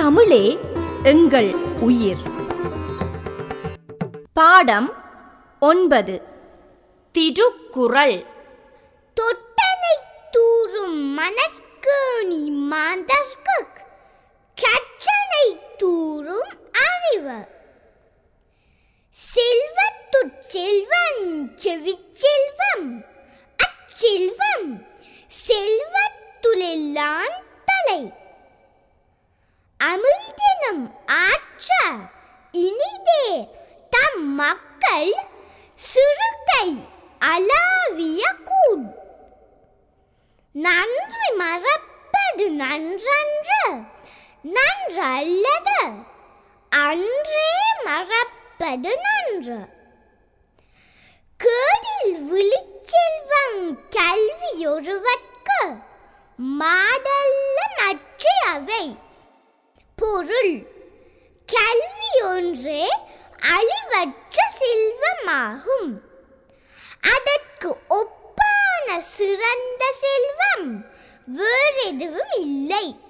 தமிழே எங்கள் உயிர் பாடம் ஒன்பது திருக்குறள் தொட்டனை தூறும் மனஸ்கேணி மாந்தர்க்கு கற்றனை தூறும் அறிவு செல்வத்துச் செல்வன் செவிச்செல்வம் அச்செல்வம் செல்வத்துளெல்லாம் தலை அமிழ்தினம் ஆற்ற இனிதே தம் மக்கள் சிறுகை அலாவிய கூன் நன்றி மறப்பது நன்றன்று நன்றல்லது அன்றே மறப்பது நன்று கேடில் விழிச்செல்வம் கல்வியொருவர்க்கு மாடல்ல மற்ற அவை பொருள் கல்வி ஒன்றே அழிவற்ற செல்வமாகும் அதற்கு ஒப்பான சிறந்த செல்வம் வேறெதுவும் இல்லை